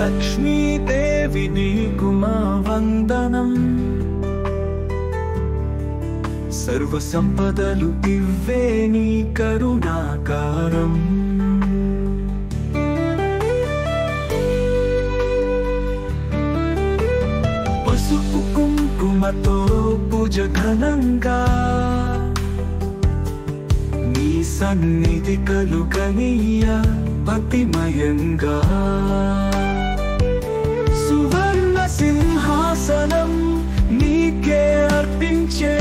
లక్ష్మీదేవి నీకు మా వందనం సర్వ సంపదలు ఇవ్వే నీ కరుణాకారం పసుపు కుంకుమతో పూజ ఘనంగా నీ సన్నిధి కలుగనీయ భక్తిమయంగా సువర్ణ సింహాసనం నీకే అర్పించే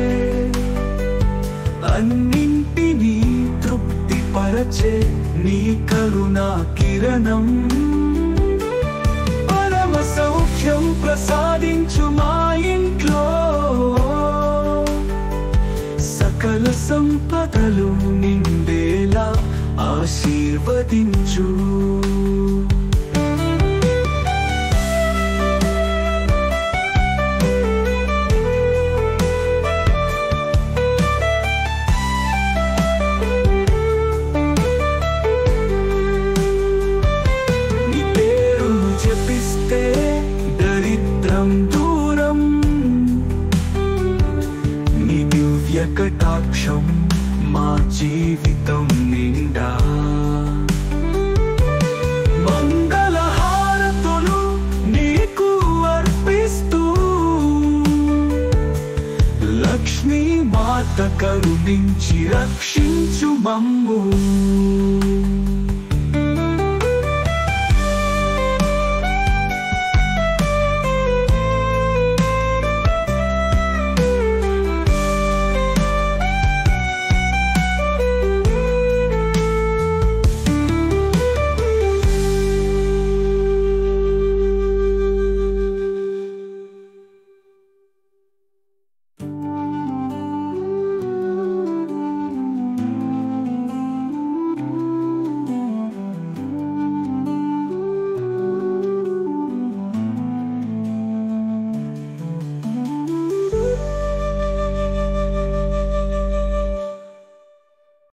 అన్నింటినీ తృప్తి పరచే నీ కరుణా కిరణం పరమ సౌఖ్యం ప్రసాదించు మా ఇంట్లో సకల సంపదలు నిండేలా ఆశీర్వదించు నీ పేరు జపిస్తే దరిద్రం దూరం నీ దివ్య కటాక్షం మా జీవితం నిండా మంగళహారతులు నీకు అర్పిస్తూ లక్ష్మీ మాత కరుణించి రక్షించు మమ్ము